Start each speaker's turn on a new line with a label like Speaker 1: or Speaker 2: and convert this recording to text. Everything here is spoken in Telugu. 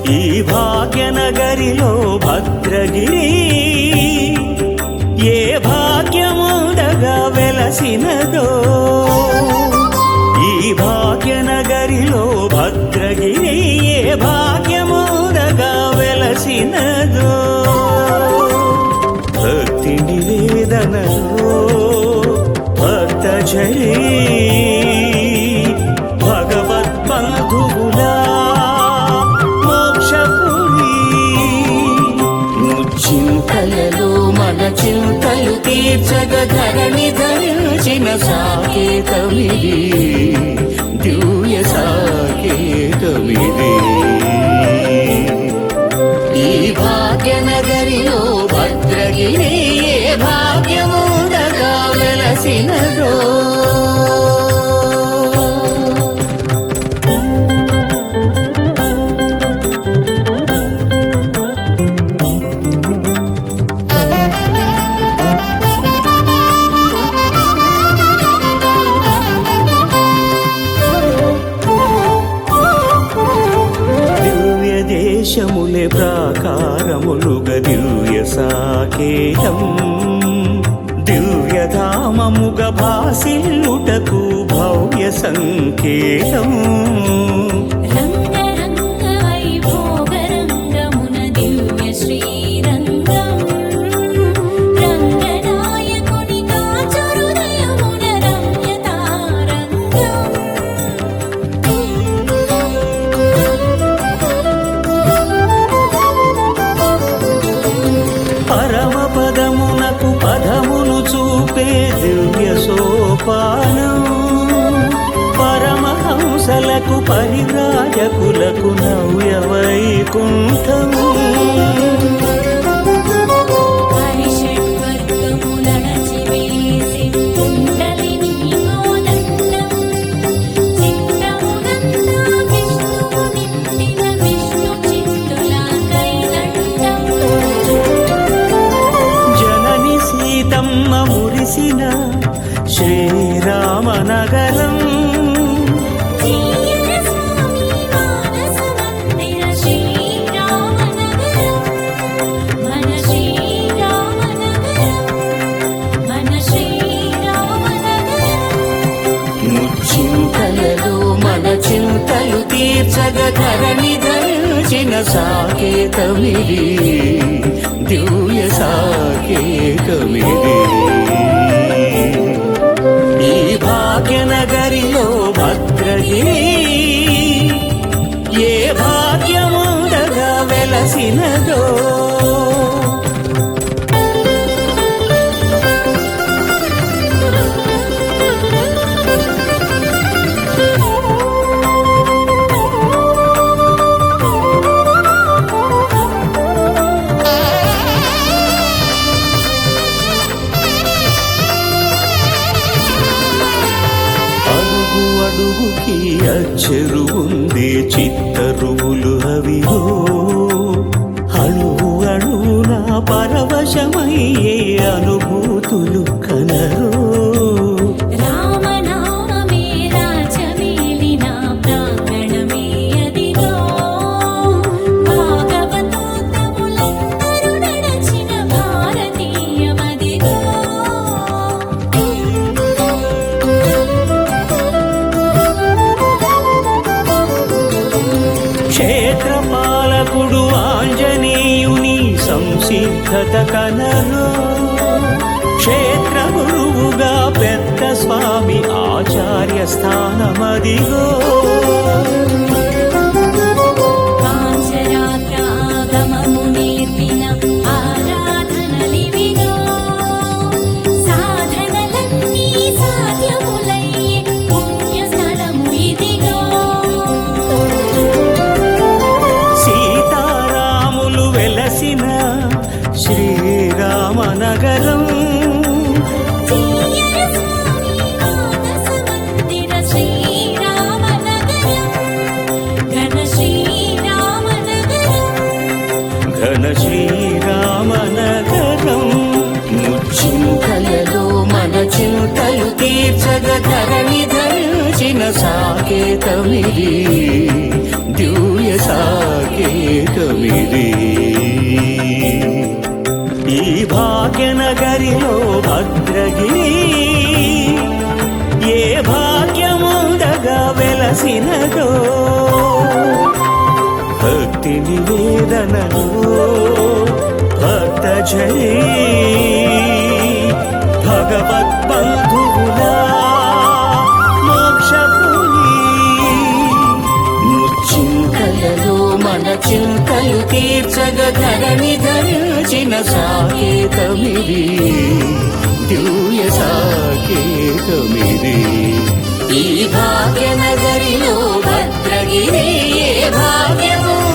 Speaker 1: ఈ భాగ్యనగరిలో భద్రగిరి ఏ భాగ్యముండగా వెలసినదో ఈ భాగ్యనగరిలో భద్రగిరి ఏ భాగ్యముండగా వెలసినదో భక్తి నివేదనలో భక్తజరీ భగవద్బంధువులా మోక్షపురి ముచ్చింతలలో మన చింతలు తీర్చగ ధరణి ధరించిన సాకేతమిది దివ్య సాకేతమిది ఈ భాగ్యనగరిలో భద్రగిరి ఏ భాగ్యముండగా వెలసినదో దివ్య దేశములే ప్రాకారములుగ దివ్య సాకేతం దివ్యధామముగ భాసిల్లుటకు భవ్య సంకేతం
Speaker 2: రంగరంగ వైభోగరంగమున దివ్య శ్రీరంగం రంగనాయకుని కాచురుదయమున
Speaker 1: పరమ పదమునకు పదమును చూపే దివ్య సోపానం పరమహంసలకు పరిరాజకులకు నవ్య వైకుంఠము
Speaker 2: పరిషడ్వర్గములణచి వేసి కుండలిని మోదండం చిత్తమునంతా విష్ణువు నిండిన విష్ణు చిత్తుల కైదండం
Speaker 1: జనని సీతమ్మ మురిసిన శ్రీరామనగరం
Speaker 2: జీయన స్వామి మానస మందిర శ్రీరామనగరం మన శ్రీరామనగరం మన శ్రీరామనగరం
Speaker 1: ముచ్చింతలలో మన చింతలు తీర్చగ ధరణి ధరించిన సాకేతమిది దివ్య సాకేతమిది ఈ భాగ్యనగరిలో భద్రగిరి ఏ భాగ్యముండగా వెలసినదో అడుగు అడుగుకి అచ్చరు ఉంది చిత్తరువులు అవిరో అణువు అణువున పరవశమయ్యే అనుభూతులు కనరో
Speaker 2: రామనామమే రాజమేలిన ప్రాంగణమే అదిగో భాగవతోత్తములందరూ నడచిన భారతీయమదిగో
Speaker 1: క్షేత్రపాలకుడు ఆంజనేయుని సంసిద్ధత కనరో క్షేత్ర గురువుగా పెద్ద స్వామి ఆచార్య స్థానమదిగో
Speaker 2: పాంచరాత్రాగమము నేర్పిన ఆరాధనలివిగో సాధనలన్నీ సాధ్యములయ్యే పుణ్యస్థలము ఇదిగో
Speaker 1: సీతారాములు వెలసిన శ్రీరామనగరం
Speaker 2: జీయన స్వామి మానస మందిర శ్రీరామనగరం ఘన శ్రీరామనగరం
Speaker 1: ఘన శ్రీరామనగరం ముచ్చింతలలో మన చింతలు తీర్చగ ధరణి ధరించిన సాకేతమిది దివ్య సాకేతమిది సాకేతమిది ఈ భాగ్యనగరిలో భద్రగిరి ఏ భాగ్యముందగా వెలసినదో భక్తి నివేదనలో భక్తజరీ భగవద్బంధువులా మోక్షపురి చింతలలో మన చింతలు తీర్చగ ధరణి ధరించిన సాకేతమిది దివ్య సాకేతమిది ఈ భాగ్యనగరిలో భద్రగిరి ఏ భాగ్యము